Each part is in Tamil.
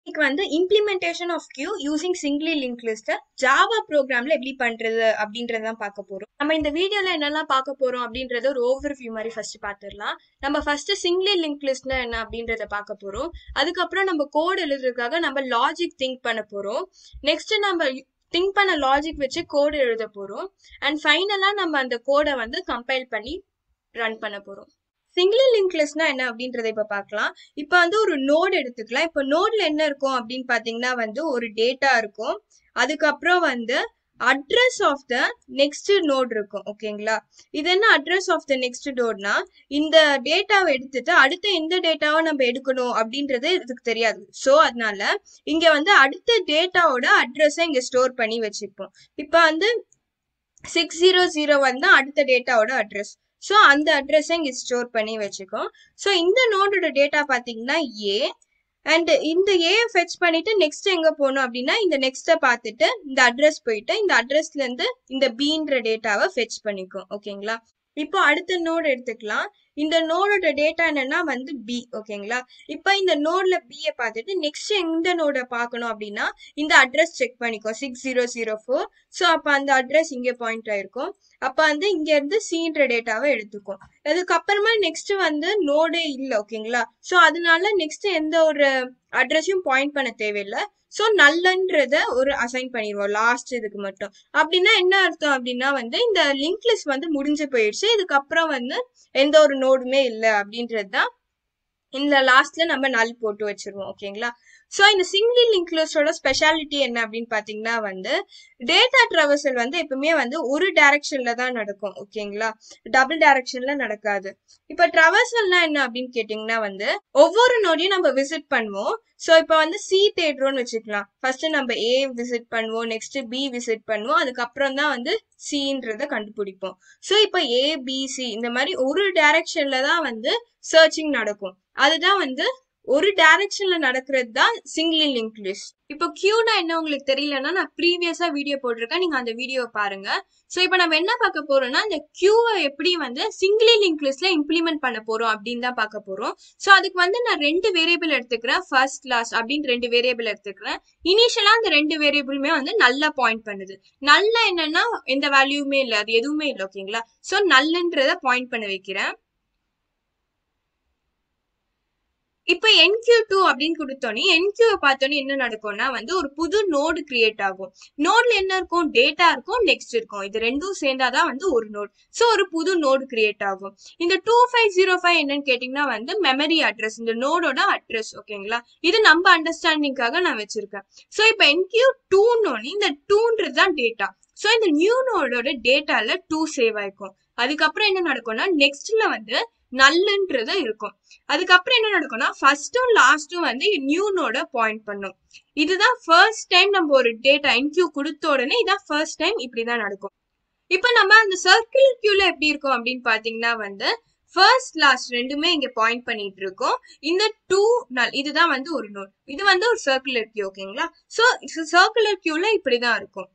இன்னைக்கு வந்து implementation of queue using singly link list Java ப்ரோக்ராம்ல எப்படி பண்றது அப்படின்றதான் பார்க்க போறோம் நம்ம இந்த வீடியோல என்னெல்லாம் பார்க்க போறோம் அப்படின்றத ஒரு ஓவர் வியூ மாதிரி ஃபர்ஸ்ட் பார்த்துடலாம் நம்ம ஃபர்ஸ்ட் சிங்கிளி லிங்க் லிஸ்ட்னா என்ன அப்படின்றத பார்க்க போறோம் அதுக்கப்புறம் நம்ம கோட் எழுதுறதுக்காக நம்ம லாஜிக் திங்க் பண்ண போறோம் நெக்ஸ்ட் நம்ம திங்க் பண்ண லாஜிக் வச்சு கோடு எழுத போறோம் அண்ட் ஃபைனலா நம்ம அந்த கோடை வந்து கம்பைல் பண்ணி ரன் பண்ண போறோம் சிங்கிள் லிங்க் லிஸ்ட்னா என்ன அப்படின்றத இப்ப பார்க்கலாம் இப்ப வந்து ஒரு நோட் எடுத்துக்கலாம் இப்ப நோட்ல என்ன இருக்கும் அப்படின்னு பாத்தீங்கன்னா வந்து ஒரு டேட்டா இருக்கும் அதுக்கப்புறம் வந்து address of the next node இருக்கும் ஓகேங்களா இது என்ன அட்ரஸ் ஆஃப் த நெக்ஸ்ட் நோட்னா இந்த டேட்டாவை எடுத்துட்டு அடுத்த எந்த டேட்டாவை நம்ம எடுக்கணும் அப்படின்றது இதுக்கு தெரியாது ஸோ அதனால இங்க வந்து அடுத்த டேட்டாவோட அட்ரஸை இங்க ஸ்டோர் பண்ணி வச்சுப்போம் இப்ப வந்து சிக்ஸ் ஜீரோ ஜீரோ வந்து அடுத்த டேட்டாவோட அட்ரஸ் ஸோ அந்த அட்ரஸை இங்கே ஸ்டோர் பண்ணி வச்சுக்கோம் ஸோ இந்த நோடோட டேட்டா பார்த்தீங்கன்னா ஏ அண்ட் இந்த ஏ ஃபெச் பண்ணிட்டு நெக்ஸ்ட் எங்க போகணும் அப்படின்னா இந்த நெக்ஸ்ட்டை பார்த்துட்டு இந்த அட்ரஸ் போயிட்டு இந்த அட்ரஸ்ல இருந்து இந்த பீன்ற டேட்டாவை ஃபெச் பண்ணிக்கும் ஓகேங்களா இப்போ அடுத்த நோட் எடுத்துக்கலாம் இந்த நோடோட டேட்டா என்னன்னா வந்து பி ஓகேங்களா இப்போ இந்த நோட்ல பியை பார்த்துட்டு நெக்ஸ்ட் எந்த நோட பார்க்கணும் அப்படின்னா இந்த அட்ரஸ் செக் பண்ணிக்கோ six zero zero four so அப்போ அந்த அட்ரஸ் இங்கே பாயிண்ட் ஆயிருக்கும் அப்போ வந்து இங்க இருந்து சீன்ற டேட்டாவை எடுத்துக்கும் அதுக்கப்புறமா நெக்ஸ்ட் வந்து நோடே இல்லை ஓகேங்களா ஸோ அதனால நெக்ஸ்ட் எந்த ஒரு அட்ரஸையும் பாயிண்ட் பண்ண தேவையில்லை ஸோ நல்லன்றத ஒரு அசைன் பண்ணிடுவோம் லாஸ்ட் இதுக்கு மட்டும் அப்படின்னா என்ன அர்த்தம் அப்படின்னா வந்து இந்த லிங்க் லிஸ்ட் வந்து முடிஞ்சு போயிடுச்சு இதுக்கப்புறம் வந்து எந்த ஒரு நோடுமே இல்லை அப்படின்றது தான் இந்த லாஸ்ட்ல நம்ம நல் போட்டு வச்சிருவோம் ஓகேங்களா ஸோ இந்த சிங்கிள் லிங்க் லிஸ்டோட ஸ்பெஷாலிட்டி என்ன அப்படின்னு பார்த்தீங்கன்னா வந்து டேட்டா ட்ராவர்சல் வந்து எப்பவுமே வந்து ஒரு டைரக்ஷன்ல தான் நடக்கும் ஓகேங்களா டபுள் டைரக்ஷன்ல நடக்காது இப்போ ட்ராவர்சல்னா என்ன அப்படின்னு கேட்டிங்கன்னா வந்து ஒவ்வொரு நோடையும் நம்ம விசிட் பண்ணுவோம் ஸோ இப்போ வந்து சி தேடுறோம்னு வச்சுக்கலாம் ஃபர்ஸ்ட் நம்ம ஏ விசிட் பண்ணுவோம் நெக்ஸ்ட் பி விசிட் பண்ணுவோம் அதுக்கப்புறம் தான் வந்து சின்றத கண்டுபிடிப்போம் ஸோ இப்போ ஏ பி சி இந்த மாதிரி ஒரு டைரக்ஷன்ல தான் வந்து சர்ச்சிங் நடக்கும் அதுதான் வந்து ஒரு டைரக்ஷன்ல நடக்கிறது தான் சிங்கிள் லிங்க் லிஸ்ட் இப்போ கியூனா என்ன உங்களுக்கு தெரியலன்னா நான் ப்ரீவியஸா வீடியோ போட்டிருக்கேன் நீங்க அந்த வீடியோவை பாருங்க ஸோ இப்போ நம்ம என்ன பார்க்க போறோம்னா இந்த கியூவை எப்படி வந்து சிங்கிள் லிங்க் லிஸ்ட்ல இம்ப்ளிமெண்ட் பண்ண போறோம் அப்படின்னு தான் பார்க்க போறோம் ஸோ அதுக்கு வந்து நான் ரெண்டு வேரியபிள் எடுத்துக்கிறேன் ஃபர்ஸ்ட் லாஸ்ட் அப்படின்னு ரெண்டு வேரியபிள் எடுத்துக்கிறேன் இனிஷியலா அந்த ரெண்டு வேரியபிளுமே வந்து நல்லா பாயிண்ட் பண்ணுது நல்ல என்னன்னா எந்த வேல்யூமே இல்லை அது எதுவுமே இல்லை ஓகேங்களா ஸோ நல்லன்றத பாயிண்ட் பண்ண வைக்கிறேன் இப்ப என்கியூ டூ அப்படின்னு கொடுத்தோன்னே என்கியூ பார்த்தோன்னே என்ன நடக்கும்னா வந்து ஒரு புது நோடு கிரியேட் ஆகும் நோட்ல என்ன இருக்கும் டேட்டா இருக்கும் நெக்ஸ்ட் இருக்கும் இது ரெண்டும் சேர்ந்தாதான் வந்து ஒரு நோட் ஸோ ஒரு புது நோடு கிரியேட் ஆகும் இந்த டூ ஃபைவ் ஜீரோ ஃபைவ் என்னன்னு கேட்டீங்கன்னா வந்து மெமரி அட்ரஸ் இந்த நோடோட அட்ரஸ் ஓகேங்களா இது நம்ம அண்டர்ஸ்டாண்டிங்காக நான் வச்சிருக்கேன் ஸோ இப்போ என்கியூ டூன்னு இந்த டூன்றது தான் டேட்டா ஸோ இந்த நியூ நோடோட டேட்டால டூ சேவ் ஆயிருக்கும் அதுக்கப்புறம் என்ன நடக்கும்னா நெக்ஸ்ட்ல வந்து நல்லன்றது இருக்கும் அதுக்கப்புறம் என்ன நடக்கும்னா ஃபர்ஸ்டும் லாஸ்டும் வந்து நியூ நோட பாயிண்ட் பண்ணும் இதுதான் ஃபர்ஸ்ட் டைம் நம்ம ஒரு டேட்டா இன்க்யூ கொடுத்த உடனே இதான் ஃபர்ஸ்ட் டைம் இப்படிதான் நடக்கும் இப்போ நம்ம அந்த சர்க்குலர் கியூல எப்படி இருக்கும் அப்படின்னு பாத்தீங்கன்னா வந்து ஃபர்ஸ்ட் லாஸ்ட் ரெண்டுமே இங்க பாயிண்ட் பண்ணிட்டு இருக்கோம் இந்த டூ நல் இதுதான் வந்து ஒரு நோட் இது வந்து ஒரு சர்க்குலர் கியூ ஓகேங்களா ஸோ சர்க்குலர் கியூல இப்படிதான் இருக்கும்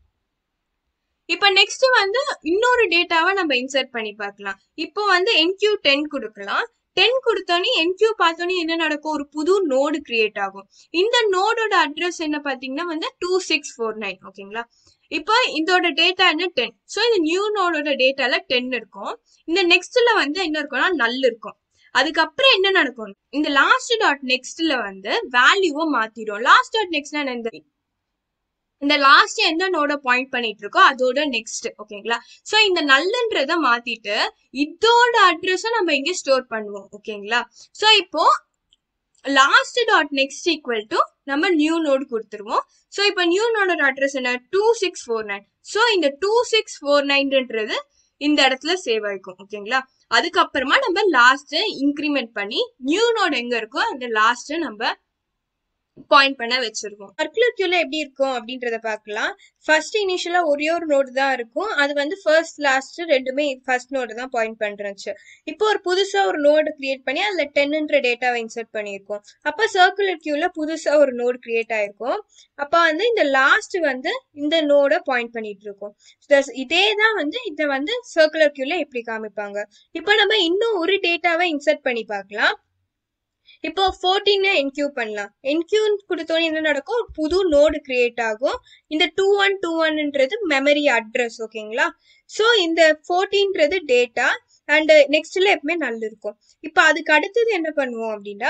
இப்போ நெக்ஸ்ட் வந்து இன்னொரு டேட்டாவை நம்ம இன்சர்ட் பண்ணி பார்க்கலாம் இப்போ வந்து என்கியூ டென் கொடுக்கலாம் டென் கொடுத்தோன்னே என்கியூ பார்த்தோன்னே என்ன நடக்கும் ஒரு புது நோடு கிரியேட் ஆகும் இந்த நோடோட அட்ரஸ் என்ன பார்த்தீங்கன்னா வந்து டூ சிக்ஸ் ஃபோர் நைன் ஓகேங்களா இப்போ இதோட டேட்டா என்ன டென் ஸோ இந்த நியூ நோடோட டேட்டால டென் இருக்கும் இந்த நெக்ஸ்ட்ல வந்து என்ன இருக்கும்னா நல் இருக்கும் அதுக்கப்புறம் என்ன நடக்கும் இந்த லாஸ்ட் டாட் நெக்ஸ்ட்ல வந்து வேல்யூவை மாத்திடும் லாஸ்ட் டாட் நெக்ஸ்ட் இந்த இந்த லாஸ்ட் எந்த நோட பாயிண்ட் பண்ணிட்டு இருக்கோ அதோட நெக்ஸ்ட் ஓகேங்களா சோ இந்த நல்லன்றத மாத்திட்டு இதோட அட்ரஸும் நம்ம இங்க ஸ்டோர் பண்ணுவோம் ஓகேங்களா சோ இப்போ last dot next equal to நம்ம நியூ நோட் கொடுத்துருவோம் ஸோ இப்போ நியூ நோடோட அட்ரஸ் என்ன two six four nine so இந்த டூ சிக்ஸ் ஃபோர் நைன்ன்றது இந்த இடத்துல சேவ் ஆயிக்கும் ஓகேங்களா அதுக்கப்புறமா நம்ம லாஸ்ட் இன்க்ரிமெண்ட் பண்ணி நியூ நோட் எங்க இருக்கோ அந்த லாஸ்ட் நம்ம பாயிண்ட் பண்ண வச்சிருக்கோம் சர்க்குலர் கியூல எப்படி இருக்கும் அப்படின்றத பார்க்கலாம் ஃபர்ஸ்ட் இனிஷியலா ஒரே ஒரு நோடு தான் இருக்கும் அது வந்து ஃபர்ஸ்ட் லாஸ்ட் ரெண்டுமே ஃபர்ஸ்ட் நோடு தான் பாயிண்ட் பண்றச்சு இப்போ ஒரு புதுசா ஒரு நோடு கிரியேட் பண்ணி அதுல டென்ன்ற டேட்டாவை இன்சர்ட் பண்ணியிருக்கோம் அப்ப சர்க்குலர் கியூல புதுசா ஒரு நோடு கிரியேட் ஆயிருக்கும் அப்ப வந்து இந்த லாஸ்ட் வந்து இந்த நோட பாயிண்ட் பண்ணிட்டு இருக்கோம் இதே தான் வந்து இதை வந்து சர்க்குலர் கியூல எப்படி காமிப்பாங்க இப்போ நம்ம இன்னும் ஒரு டேட்டாவை இன்சர்ட் பண்ணி பார்க்கலாம் இப்போ ஃபோர்டீன் என்கியூ பண்ணலாம் என்கியூ கொடுத்தோன்னே என்ன நடக்கும் புது நோடு கிரியேட் ஆகும் இந்த டூ ஒன் டூ ஒன்ன்றது மெமரி அட்ரஸ் ஓகேங்களா ஸோ இந்த ஃபோர்டீன்றது டேட்டா அண்ட் நெக்ஸ்ட்ல எப்பவுமே நல்ல இருக்கும் இப்போ அதுக்கு அடுத்தது என்ன பண்ணுவோம் அப்படின்னா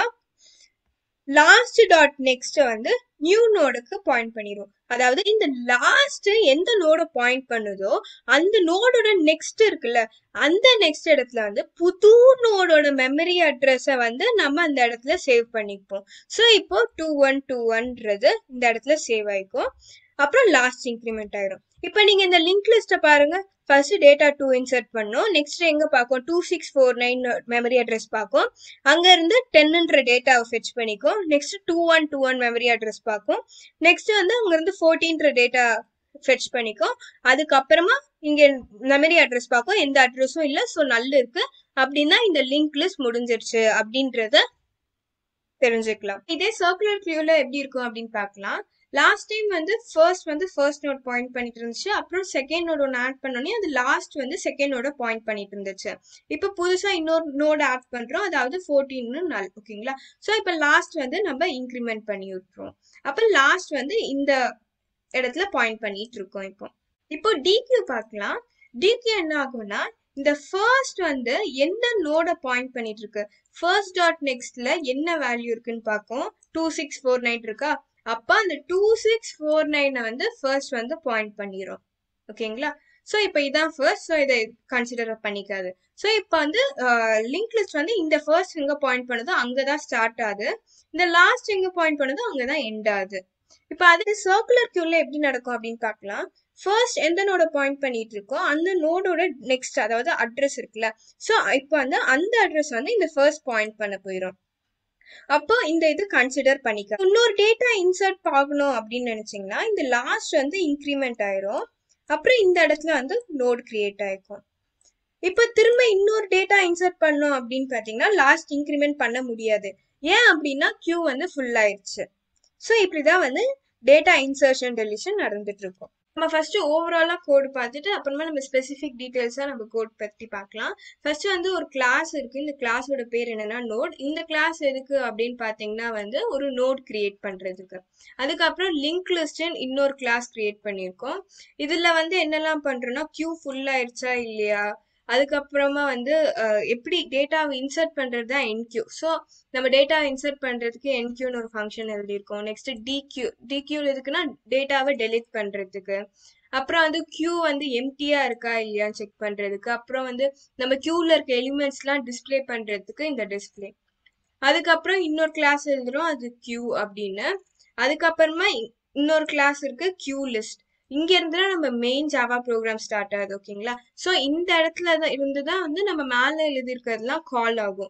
லாஸ்ட் டாட் நெக்ஸ்ட் வந்து நியூ நோடுக்கு பாயிண்ட் பண்ணிடுவோம் அதாவது இந்த லாஸ்ட் எந்த நோட பாயிண்ட் பண்ணுதோ அந்த நோடோட நெக்ஸ்ட் இருக்குல்ல அந்த நெக்ஸ்ட் இடத்துல வந்து புது நோடோட மெமரி அட்ரஸை வந்து நம்ம அந்த இடத்துல சேவ் பண்ணிப்போம் ஸோ இப்போ டூ ஒன் டூ ஒன்றது இந்த இடத்துல சேவ் ஆயிக்கும் அப்புறம் லாஸ்ட் இன்க்ரிமெண்ட் ஆயிரும் இப்போ நீங்க இந்த லிங்க் லிஸ்ட்டை பாருங்க ஃபர்ஸ்ட் டேட்டா டூ இன்சர்ட் பண்ணோம் நெக்ஸ்ட் எங்க பார்க்கும் two six four nine memory address பார்க்கும் அங்க இருந்து டென்ன்ற டேட்டாவை ஃபெச் பண்ணிக்கும் next two one two one memory address பார்க்கும் நெக்ஸ்ட் வந்து அங்க இருந்து ஃபோர்டீன்ற டேட்டா ஃபெச் பண்ணிக்கும் அதுக்கப்புறமா இங்க மெமரி அட்ரஸ் பார்க்கும் எந்த அட்ரஸும் இல்லை ஸோ நல்ல இருக்கு அப்படின்னா இந்த லிங்க் லிஸ்ட் முடிஞ்சிருச்சு அப்படின்றத தெரிஞ்சுக்கலாம் இதே சர்க்குலர் கியூல எப்படி இருக்கும் அப்படின்னு பார்க்கலாம் லாஸ்ட் டைம் வந்து ஃபர்ஸ்ட் வந்து ஃபர்ஸ்ட் நோட் பாயிண்ட் பண்ணிட்டு இருந்துச்சு அப்புறம் செகண்ட் நோட் ஒன்று ஆட் பண்ணோன்னே அது லாஸ்ட் வந்து செகண்ட் நோட பாயிண்ட் பண்ணிட்டு இருந்துச்சு இப்போ புதுசா இன்னொரு நோட் ஆட் பண்றோம் அதாவது ஃபோர்டீன்னு நாள் ஓகேங்களா ஸோ இப்போ லாஸ்ட் வந்து நம்ம இன்க்ரிமெண்ட் பண்ணி விட்டுருவோம் அப்போ லாஸ்ட் வந்து இந்த இடத்துல பாயிண்ட் பண்ணிட்டு இருக்கோம் இப்போ இப்போ டிக்யூ பார்க்கலாம் டிக்யூ என்ன ஆகும்னா இந்த ஃபர்ஸ்ட் வந்து எந்த நோட பாயிண்ட் பண்ணிட்டு இருக்கு ஃபர்ஸ்ட் டாட் நெக்ஸ்ட்ல என்ன வேல்யூ இருக்குன்னு பார்க்கும் டூ சிக்ஸ் ஃபோர் நைன் இருக்கா அப்ப அந்த டூ சிக்ஸ் ஃபோர் நைனை வந்து ஃபர்ஸ்ட் வந்து பாயிண்ட் பண்ணிடும் ஓகேங்களா ஸோ இப்போ இதான் ஃபர்ஸ்ட் ஸோ இதை கன்சிடர் பண்ணிக்காது ஸோ இப்போ வந்து லிங்க் லிஸ்ட் வந்து இந்த ஃபர்ஸ்ட் எங்க பாயிண்ட் பண்ணுதோ அங்கே தான் ஸ்டார்ட் ஆகுது இந்த லாஸ்ட் எங்க பாயிண்ட் பண்ணுதோ அங்கே தான் எண்ட் ஆகுது இப்போ அது சர்க்குலர் கியூல எப்படி நடக்கும் அப்படின்னு பார்க்கலாம் ஃபர்ஸ்ட் எந்த நோட பாயிண்ட் பண்ணிட்டு இருக்கோ அந்த நோடோட நெக்ஸ்ட் அதாவது அட்ரஸ் இருக்குல்ல ஸோ இப்போ வந்து அந்த அட்ரஸ் வந்து இந்த ஃபர்ஸ்ட் பாயிண்ட் பண்ண போயிடும் அப்போ இந்த இது கன்சிடர் பண்ணிக்க இன்னொரு டேட்டா இன்சர்ட் ஆகணும் அப்படின்னு நினைச்சீங்கன்னா இந்த லாஸ்ட் வந்து இன்க்ரிமெண்ட் ஆயிரும் அப்புறம் இந்த இடத்துல வந்து நோட் கிரியேட் ஆயிருக்கும் இப்போ திரும்ப இன்னொரு டேட்டா இன்சர்ட் பண்ணோம் அப்படின்னு பார்த்தீங்கன்னா லாஸ்ட் இன்க்ரிமெண்ட் பண்ண முடியாது ஏன் அப்படின்னா கியூ வந்து ஃபுல் ஆயிடுச்சு ஸோ இப்படிதான் வந்து டேட்டா இன்சர்ஷன் டெலிஷன் நடந்துட்டு இருக்கும் நம்ம ஃபர்ஸ்ட் ஓவராலா கோடு பார்த்துட்டு அப்புறமா நம்ம ஸ்பெசிஃபிக் டீடைல்ஸா நம்ம கோட் பத்தி பார்க்கலாம் ஃபர்ஸ்ட் வந்து ஒரு கிளாஸ் இருக்கு இந்த கிளாஸோட பேர் என்னன்னா நோட் இந்த கிளாஸ் எதுக்கு அப்படின்னு பாத்தீங்கன்னா வந்து ஒரு நோட் கிரியேட் பண்றதுக்கு அதுக்கப்புறம் லிங்க் லிஸ்ட் இன்னொரு கிளாஸ் கிரியேட் பண்ணியிருக்கோம் இதுல வந்து என்னெல்லாம் பண்றோம்னா கியூ ஃபுல் ஆயிடுச்சா இல்லையா அதுக்கப்புறமா வந்து எப்படி டேட்டாவை இன்சர்ட் பண்றது தான் என்கியூ ஸோ நம்ம டேட்டாவை இன்சர்ட் பண்றதுக்கு என்கியூன்னு ஒரு ஃபங்க்ஷன் எழுதியிருக்கோம் நெக்ஸ்ட் டிக்யூ டிக்யூ எதுக்குன்னா டேட்டாவை டெலிட் பண்றதுக்கு அப்புறம் வந்து கியூ வந்து எம்டியா இருக்கா இல்லையான்னு செக் பண்றதுக்கு அப்புறம் வந்து நம்ம கியூல இருக்க எலிமெண்ட்ஸ்லாம் டிஸ்பிளே பண்றதுக்கு இந்த டிஸ்பிளே அதுக்கப்புறம் இன்னொரு கிளாஸ் எழுதுறோம் அது கியூ அப்படின்னு அதுக்கப்புறமா இன்னொரு கிளாஸ் இருக்கு கியூ லிஸ்ட் இங்க இருந்து நம்ம மெயின் ஜாவா ப்ரோக்ராம் ஸ்டார்ட் ஆகுது ஓகேங்களா சோ இந்த இடத்துல தான் இருந்து தான் வந்து நம்ம மேல எழுதியிருக்கிறதுலாம் கால் ஆகும்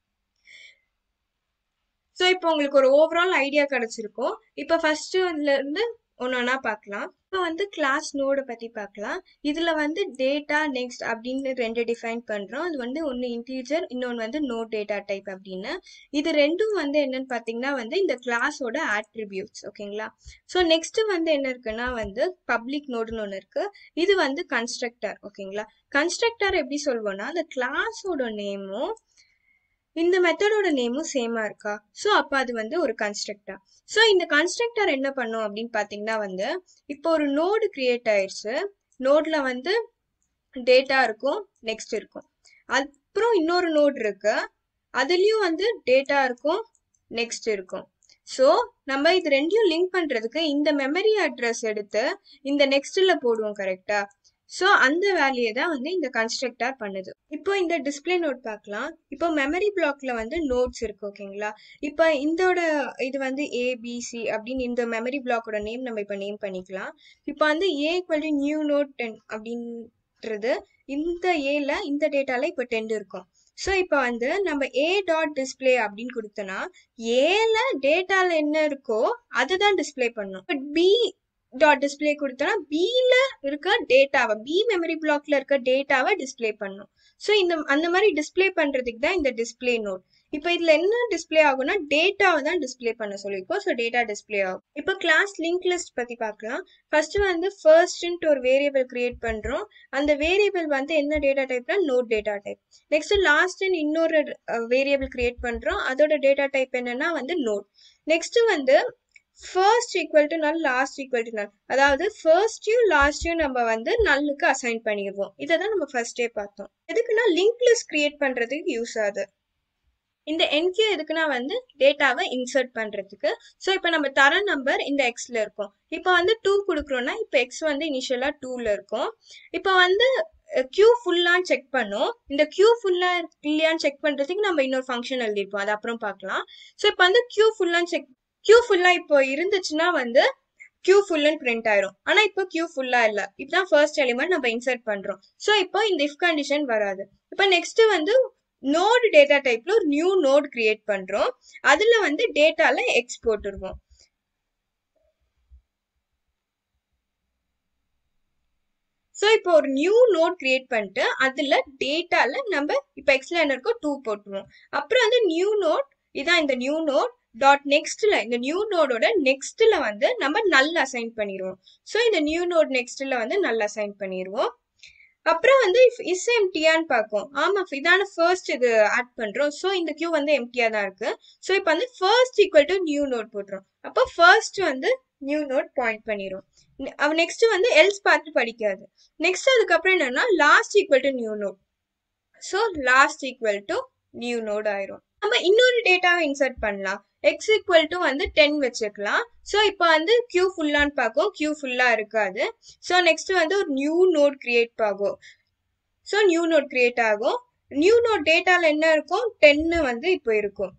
ஸோ இப்போ உங்களுக்கு ஒரு ஓவரால் ஐடியா கிடைச்சிருக்கும் இப்போ ஃபர்ஸ்ட் இருந்து ஒன்று ஒன்றா பார்க்கலாம் இப்போ வந்து கிளாஸ் நோடை பற்றி பார்க்கலாம் இதில் வந்து டேட்டா நெக்ஸ்ட் அப்படின்னு ரெண்டு டிஃபைன் பண்ணுறோம் அது வந்து ஒன்று இன்டீஜர் இன்னொன்று வந்து நோ டேட்டா டைப் அப்படின்னு இது ரெண்டும் வந்து என்னன்னு பார்த்தீங்கன்னா வந்து இந்த கிளாஸோட ஆட்ரிபியூட்ஸ் ஓகேங்களா ஸோ நெக்ஸ்ட் வந்து என்ன இருக்குன்னா வந்து பப்ளிக் நோடுன்னு ஒன்று இருக்கு இது வந்து கன்ஸ்ட்ரக்டர் ஓகேங்களா கன்ஸ்ட்ரக்டர் எப்படி சொல்வோம்னா அந்த கிளாஸோட நேமும் இந்த மெத்தடோட நேமும் சேமா இருக்கா ஸோ அப்போ அது வந்து ஒரு கன்ஸ்ட்ரக்டர் ஸோ இந்த கன்ஸ்ட்ரக்டர் என்ன பண்ணும் அப்படின்னு பார்த்தீங்கன்னா வந்து இப்போ ஒரு நோடு கிரியேட் ஆயிடுச்சு நோட்ல வந்து டேட்டா இருக்கும் நெக்ஸ்ட் இருக்கும் அப்புறம் இன்னொரு நோட் இருக்கு அதுலயும் வந்து டேட்டா இருக்கும் நெக்ஸ்ட் இருக்கும் ஸோ நம்ம இது ரெண்டையும் லிங்க் பண்றதுக்கு இந்த மெமரி அட்ரஸ் எடுத்து இந்த நெக்ஸ்ட்ல போடுவோம் கரெக்டா ஸோ அந்த வேலையை தான் வந்து இந்த கன்ஸ்ட்ரக்டர் பண்ணுது இப்போ இந்த டிஸ்பிளே நோட் பார்க்கலாம் இப்போ மெமரி பிளாக்ல வந்து நோட்ஸ் இருக்கு ஓகேங்களா இப்போ இதோட இது வந்து ஏபிசி அப்படின்னு இந்த மெமரி பிளாக்கோட நேம் நம்ம இப்போ நேம் பண்ணிக்கலாம் இப்போ வந்து A equal to new node ten அப்படின்றது இந்த ஏல இந்த டேட்டால இப்போ டென் இருக்கும் ஸோ இப்போ வந்து நம்ம ஏ டாட் டிஸ்பிளே அப்படின்னு கொடுத்தோன்னா ஏல டேட்டால என்ன இருக்கோ அதை தான் டிஸ்பிளே பண்ணும் பட் பி டாட் டிஸ்பிளே கொடுத்தோன்னா பியில் இருக்க டேட்டாவை பி மெமரி பிளாக்ல இருக்க டேட்டாவை டிஸ்பிளே பண்ணும் ஸோ இந்த அந்த மாதிரி டிஸ்பிளே பண்றதுக்கு தான் இந்த டிஸ்பிளே நோட் இப்போ இதுல என்ன டிஸ்ப்ளே ஆகும்னா டேட்டாவை தான் டிஸ்ப்ளே பண்ண சொல்லியிருக்கோம் ஸோ டேட்டா டிஸ்ப்ளே ஆகும் இப்போ கிளாஸ் லிங்க் லிஸ்ட் பத்தி பார்க்கலாம் ஃபர்ஸ்ட் வந்து ஃபர்ஸ்ட்ன்ட்டு ஒரு வேரியபிள் கிரியேட் பண்றோம் அந்த வேரியபிள் வந்து என்ன டேட்டா டைப்னா நோட் டேட்டா டைப் நெக்ஸ்ட் லாஸ்ட்னு இன்னொரு வேரியபிள் கிரியேட் பண்றோம் அதோட டேட்டா டைப் என்னன்னா வந்து நோட் நெக்ஸ்ட் வந்து first equal to null last equal to null அதாவது ஃபர்ஸ்டையும் லாஸ்டையும் நம்ம வந்து நல்லுக்கு அசைன் பண்ணிடுவோம் இதை தான் நம்ம ஃபர்ஸ்டே பார்த்தோம் எதுக்குன்னா லிங்க் லிஸ்ட் கிரியேட் பண்றதுக்கு யூஸ் ஆகுது இந்த என்கியூ எதுக்குன்னா வந்து டேட்டாவை இன்சர்ட் பண்றதுக்கு ஸோ இப்போ நம்ம தர நம்பர் இந்த எக்ஸ்ல இருக்கும் இப்போ வந்து டூ கொடுக்குறோம்னா இப்போ எக்ஸ் வந்து இனிஷியலா டூல இருக்கும் இப்போ வந்து கியூ ஃபுல்லான்னு செக் பண்ணும் இந்த கியூ ஃபுல்லா இல்லையான்னு செக் பண்றதுக்கு நம்ம இன்னொரு ஃபங்க்ஷன் எழுதிருப்போம் அது அப்புறம் பார்க்கலாம் ஸோ இப்போ வந்து கியூ ஃபுல்லான்னு செக் கியூ ஃபுல்லா இப்போ இருந்துச்சுன்னா வந்து கியூ ஃபுல்லுன்னு பிரிண்ட் ஆயிரும் ஆனா இப்போ கியூ ஃபுல்லா இல்ல இப்பதான் ஃபர்ஸ்ட் எலிமெண்ட் நம்ம இன்சர்ட் பண்றோம் ஸோ இப்போ இந்த இஃப் கண்டிஷன் வராது இப்போ நெக்ஸ்ட் வந்து நோடு டேட்டா டைப்ல ஒரு நியூ நோட் கிரியேட் பண்றோம் அதுல வந்து டேட்டால எக்ஸ் போட்டுருவோம் ஸோ இப்போ ஒரு நியூ நோட் கிரியேட் பண்ணிட்டு அதுல டேட்டால நம்ம இப்போ எக்ஸ்ல என்ன இருக்கோ டூ போட்டுருவோம் அப்புறம் வந்து நியூ நோட் இதான் இந்த நியூ நோட் டாட் நெக்ஸ்ட்ல இந்த நியூ நோடோட நெக்ஸ்ட்ல வந்து நம்ம நல்ல அசைன் பண்ணிடுவோம் ஸோ இந்த நியூ நோட் நெக்ஸ்ட்ல வந்து நல்ல அசைன் பண்ணிடுவோம் அப்புறம் வந்து இஃப் இஸ் எம்டியான்னு பார்க்கும் ஆமா இதான ஃபர்ஸ்ட் இது ஆட் பண்றோம் ஸோ இந்த கியூ வந்து எம்டியா தான் இருக்கு ஸோ இப்போ வந்து first equal to new node போட்டுரும் அப்போ ஃபர்ஸ்ட் வந்து நியூ நோட் பாயிண்ட் பண்ணிரும் அவ நெக்ஸ்ட் வந்து எல்ஸ் பார்த்து படிக்காது நெக்ஸ்ட் அதுக்கப்புறம் என்னன்னா last equal to new node so last equal to new node ஆயிரும் நம்ம இன்னொரு டேட்டாவை இன்சர்ட் பண்ணலாம் எக்ஸ் ஈக்குவல் டு வந்து டென் வச்சுக்கலாம் ஸோ இப்போ வந்து கியூ ஃபுல்லான்னு பார்க்கும் கியூ ஃபுல்லா இருக்காது ஸோ நெக்ஸ்ட் வந்து ஒரு நியூ நோட் கிரியேட் ஆகும் ஸோ நியூ நோட் கிரியேட் ஆகும் நியூ நோட் டேட்டால என்ன இருக்கும் டென்னு வந்து இப்போ இருக்கும்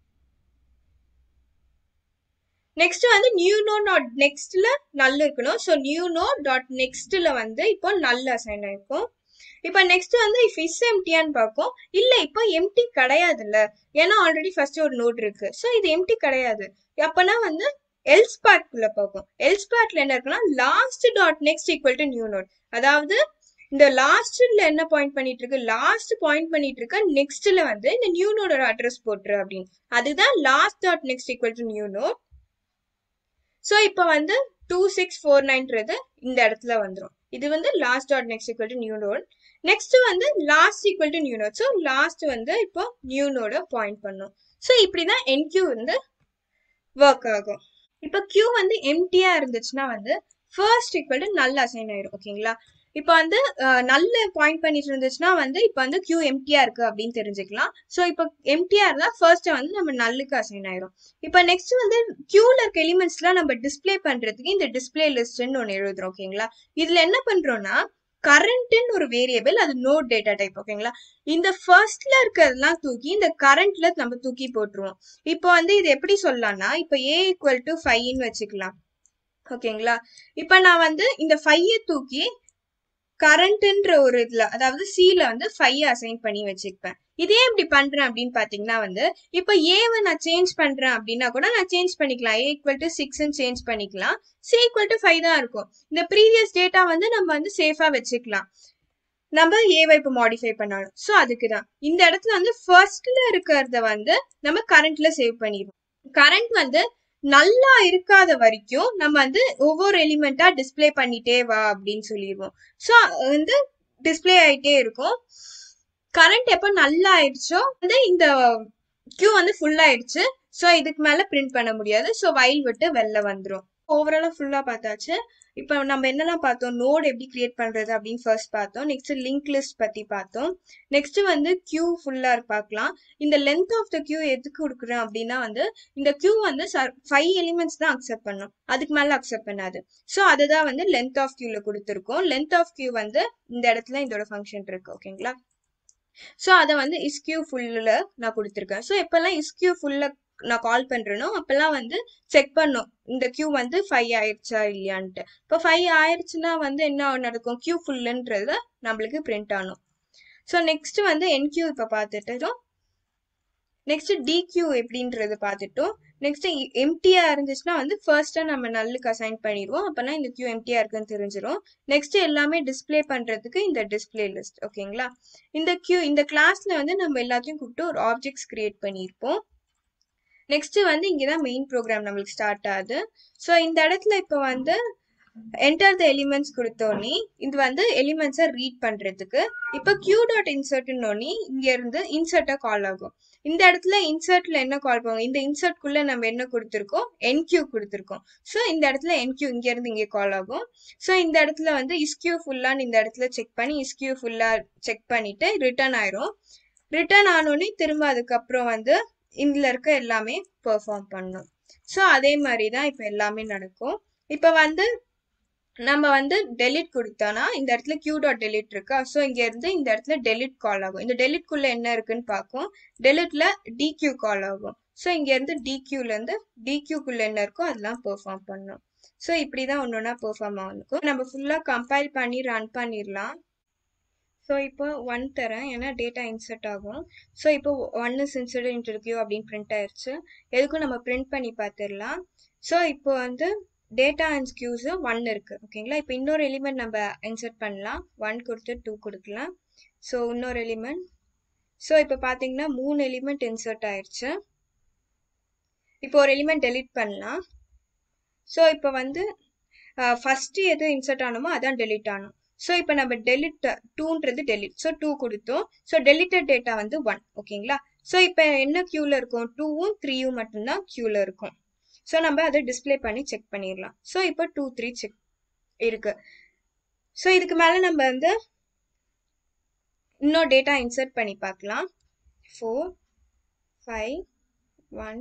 நெக்ஸ்ட் வந்து நியூ நோட் டாட் நெக்ஸ்ட்ல நல் இருக்கணும் ஸோ நியூ நோட் டாட் நெக்ஸ்ட்ல வந்து இப்போ நல் அசைன் ஆயிருக்கும் இப்போ நெக்ஸ்ட் வந்து இஃப் இஸ் எம்டியான்னு பார்க்கும் இல்ல இப்போ எம்டி கிடையாதுல்ல ஏன்னா ஆல்ரெடி ஃபர்ஸ்ட் ஒரு நோட் இருக்கு ஸோ இது எம்டி கிடையாது அப்பனா வந்து எல்ஸ் பார்ட்குள்ள பார்க்கும் எல்ஸ் பார்ட்ல என்ன இருக்குன்னா last dot next equal to new node அதாவது இந்த லாஸ்ட்ல என்ன பாயிண்ட் பண்ணிட்டு இருக்கு லாஸ்ட் பாயிண்ட் பண்ணிட்டு இருக்க நெக்ஸ்ட்ல வந்து இந்த நியூ நோடோட அட்ரஸ் போட்டுரு அப்படின்னு அதுதான் last dot next equal to new node so இப்போ வந்து டூ சிக்ஸ் ஃபோர் நைன்றது இந்த இடத்துல வந்துடும் இது வந்து last dot next equal to new node next வந்து last equal to new node so last வந்து இப்போ நியூ நோட பாயிண்ட் பண்ணும் ஸோ இப்படிதான் என்கியூ வந்து ஒர்க் ஆகும் இப்போ கியூ வந்து எம்டியா இருந்துச்சுன்னா வந்து ஃபர்ஸ்ட் ஈக்குவல் டு நல்ல அசைன் ஆயிரும் ஓகேங்களா இப்போ வந்து நல்ல பாயிண்ட் பண்ணிட்டு இருந்துச்சுன்னா வந்து இப்போ வந்து கியூ எம்டியா இருக்கு அப்படின்னு தெரிஞ்சுக்கலாம் ஸோ இப்போ எம்டியா இருந்தா ஃபர்ஸ்ட் வந்து நம்ம நல்லுக்கு அசைன் ஆயிரும் இப்போ நெக்ஸ்ட் வந்து கியூல இருக்க எலிமெண்ட்ஸ்லாம் நம்ம டிஸ்பிளே பண்றதுக்கு இந்த டிஸ்பிளே லிஸ்ட்னு ஒன்று எழுதுறோம் ஓகேங்களா இதுல என்ன பண்றோம்னா கரண்ட்னு ஒரு வேரியபிள் அது நோட் டேட்டா டைப் ஓகேங்களா இந்த ஃபர்ஸ்ட்ல இருக்கிறதெல்லாம் தூக்கி இந்த கரண்ட்ல நம்ம தூக்கி போட்டுருவோம் இப்போ வந்து இது எப்படி சொல்லலாம்னா இப்போ ஏ ஈக்குவல் டு ஃபைவ்னு வச்சுக்கலாம் ஓகேங்களா இப்போ நான் வந்து இந்த ஃபைய தூக்கி கரண்ட்ன்ற ஒரு இதுல அதாவது சில வந்து ஃபைவ் அசைன் பண்ணி வச்சுப்பேன் இதே எப்படி பண்றேன் அப்படின்னு பாத்தீங்கன்னா வந்து இப்ப ஏவை நான் சேஞ்ச் பண்றேன் அப்படின்னா கூட நான் சேஞ்ச் பண்ணிக்கலாம் ஏ ஈக்குவல் டு சிக்ஸ்ன்னு சேஞ்ச் பண்ணிக்கலாம் சி ஈக்குவல் டு ஃபைவ் தான் இருக்கும் இந்த ப்ரீவியஸ் டேட்டா வந்து நம்ம வந்து சேஃபா வச்சுக்கலாம் நம்ம ஏவை இப்போ மாடிஃபை பண்ணாலும் ஸோ அதுக்கு தான் இந்த இடத்துல வந்து ஃபர்ஸ்ட்ல இருக்கிறத வந்து நம்ம கரண்ட்ல சேவ் பண்ணிடுவோம் கரண்ட் வந்து நல்லா இருக்காத வரைக்கும் நம்ம வந்து ஒவ்வொரு எலிமெண்டா டிஸ்பிளே பண்ணிட்டே வா அப்படின்னு சொல்லிடுவோம் ஸோ வந்து டிஸ்பிளே ஆயிட்டே இருக்கும் கரண்ட் எப்போ நல்லா ஆயிடுச்சோ வந்து இந்த கியூ வந்து ஃபுல் ஆயிடுச்சு ஸோ இதுக்கு மேல பிரிண்ட் பண்ண முடியாது ஸோ வயல் விட்டு வெளில வந்துடும் ஓவராலா ஃபுல்லா பார்த்தாச்சு இப்போ நம்ம என்னெல்லாம் பார்த்தோம் நோட் எப்படி கிரியேட் பண்றது அப்படின்னு ஃபர்ஸ்ட் பார்த்தோம் நெக்ஸ்ட் லிங்க் லிஸ்ட் பத்தி பார்த்தோம் நெக்ஸ்ட் வந்து கியூ ஃபுல்லா பார்க்கலாம் இந்த லென்த் ஆஃப் த கியூ எதுக்கு கொடுக்குறேன் அப்படின்னா வந்து இந்த கியூ வந்து ஃபைவ் எலிமெண்ட்ஸ் தான் அக்செப்ட் பண்ணும் அதுக்கு மேல அக்செப்ட் பண்ணாது ஸோ அதுதான் வந்து லென்த் ஆஃப் கியூல கொடுத்துருக்கோம் லென்த் ஆஃப் கியூ வந்து இந்த இடத்துல இதோட ஃபங்க்ஷன் இருக்கு ஓகேங்களா ஸோ அதை வந்து இஸ்கியூ ஃபுல்ல நான் கொடுத்துருக்கேன் ஸோ எப்பெல்லாம் இஸ்கியூ ஃபுல்ல நான் கால் பண்றேனோ அப்பெல்லாம் வந்து செக் பண்ணும் இந்த கியூ வந்து ஃபைவ் ஆயிடுச்சா இல்லையான்ட்டு இப்போ ஃபைவ் ஆயிடுச்சுன்னா வந்து என்ன நடக்கும் கியூ ஃபுல்லுன்றது நம்மளுக்கு பிரிண்ட் ஆகணும் ஸோ நெக்ஸ்ட் வந்து என்கியூ இப்போ பார்த்துட்டோம் நெக்ஸ்ட் டிக்யூ எப்படின்றது பார்த்துட்டோம் நெக்ஸ்ட் எம்டியா இருந்துச்சுன்னா வந்து ஃபர்ஸ்டா நம்ம நல்லுக்கு அசைன் பண்ணிடுவோம் அப்பனா இந்த கியூ எம்டியா இருக்குன்னு தெரிஞ்சிடும் நெக்ஸ்ட் எல்லாமே டிஸ்ப்ளே பண்றதுக்கு இந்த டிஸ்ப்ளே லிஸ்ட் ஓகேங்களா இந்த கியூ இந்த கிளாஸ்ல வந்து நம்ம எல்லாத்தையும் கூப்பிட்டு ஒரு ஆப்ஜெக்ட்ஸ் கிரியேட் பண்ணியிருப்போம் நெக்ஸ்ட் வந்து இங்கதான் மெயின் ப்ரோக்ராம் நம்மளுக்கு ஸ்டார்ட் ஆகுது ஸோ இந்த இடத்துல இப்போ வந்து என்டர் த எலிமெண்ட்ஸ் கொடுத்தோன்னே இது வந்து எலிமெண்ட்ஸை ரீட் பண்றதுக்கு இப்போ கியூ டாட் இன்சர்ட்னோடனே இங்க இருந்து இன்சர்ட்டை கால் ஆகும் இந்த இடத்துல இன்சர்ட்ல என்ன கால் பண்ணுவோம் இந்த இன்சர்ட்குள்ள நம்ம என்ன கொடுத்துருக்கோம் என்கியூ கொடுத்துருக்கோம் ஸோ இந்த இடத்துல என்கியூ இங்க இருந்து இங்கே கால் ஆகும் ஸோ இந்த இடத்துல வந்து இஸ்கியூ ஃபுல்லான்னு இந்த இடத்துல செக் பண்ணி இஸ்கியூ ஃபுல்லா செக் பண்ணிட்டு ரிட்டர்ன் ஆயிரும் ரிட்டர்ன் ஆனோடனே திரும்ப அதுக்கப்புறம் வந்து இதுல இருக்க எல்லாமே பெர்ஃபார்ம் பண்ணும் ஸோ அதே மாதிரி தான் இப்போ எல்லாமே நடக்கும் இப்போ வந்து நம்ம வந்து டெலிட் கொடுத்தோம்னா இந்த இடத்துல கியூ டாட் டெலிட் இருக்கா ஸோ இங்க இருந்து இந்த இடத்துல டெலிட் கால் ஆகும் இந்த டெலிட் குள்ள என்ன இருக்குன்னு பார்க்கும் டெலிட்ல டிக்யூ கால் ஆகும் ஸோ இங்க இருந்து டிக்யூல இருந்து டிக்யூக்குள்ள என்ன இருக்கோ அதெல்லாம் பெர்ஃபார்ம் பண்ணும் ஸோ இப்படிதான் ஒன்னொன்னா பெர்ஃபார்ம் ஆகும் நம்ம ஃபுல்லா கம்பைல் பண்ணி ரன் பண்ணிடலாம் ஸோ இப்போ ஒன் தரேன் ஏன்னா டேட்டா இன்சர்ட் ஆகும் ஸோ இப்போ one is insert into queue அப்படின்னு பிரிண்ட் ஆயிடுச்சு எதுக்கும் நம்ம பிரிண்ட் பண்ணி பார்த்துடலாம் ஸோ இப்போ வந்து டேட்டா அண்ட் ஸ்கியூஸ் ஒன் இருக்கு ஓகேங்களா இப்போ இன்னொரு எலிமெண்ட் நம்ம இன்சர்ட் பண்ணலாம் ஒன் கொடுத்து டூ கொடுக்கலாம் ஸோ இன்னொரு எலிமெண்ட் ஸோ இப்போ பார்த்தீங்கன்னா மூணு எலிமெண்ட் இன்சர்ட் ஆயிடுச்சு இப்போ ஒரு எலிமெண்ட் டெலிட் பண்ணலாம் ஸோ இப்போ வந்து ஃபர்ஸ்ட் எது இன்சர்ட் ஆனமோ அதான் டெலிட் ஆனும் ஸோ இப்போ நம்ம டெலிட் டூன்றது டெலிட் ஸோ டூ கொடுத்தோம் ஸோ டெலிட்டட் டேட்டா வந்து ஒன் ஓகேங்களா ஸோ இப்போ என்ன க்யூவில் இருக்கும் டூவும் த்ரீயும் மட்டும்தான் க்யூவில் இருக்கும் ஸோ நம்ம அதை டிஸ்பிளே பண்ணி செக் பண்ணிடலாம் ஸோ இப்போ டூ த்ரீ செக் இருக்கு ஸோ இதுக்கு மேலே நம்ம வந்து இன்னும் டேட்டா இன்சர்ட் பண்ணி பார்க்கலாம் four five one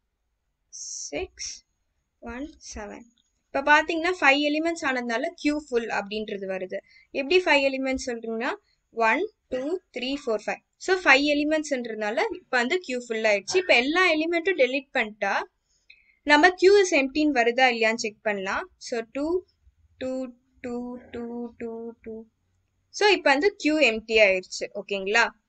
six one seven இப்போ பார்த்தீங்கன்னா ஃபைவ் எலிமெண்ட்ஸ் ஆனதுனால கியூ ஃபுல் அப்படின்றது வருது எப்படி ஃபைவ் எலிமெண்ட்ஸ் சொல்றீங்கன்னா one two three four five so five எலிமெண்ட்ஸ்ன்றதுனால இப்போ வந்து கியூ ஃபுல் ஆயிடுச்சு இப்போ எல்லா எலிமெண்ட்டும் டெலிட் பண்ணிட்டா நம்ம கியூ இஸ் எம்டின்னு வருதா இல்லையான்னு செக் பண்ணலாம் so two two two two two two so இப்போ வந்து கியூ எம்டி ஆயிடுச்சு ஓகேங்களா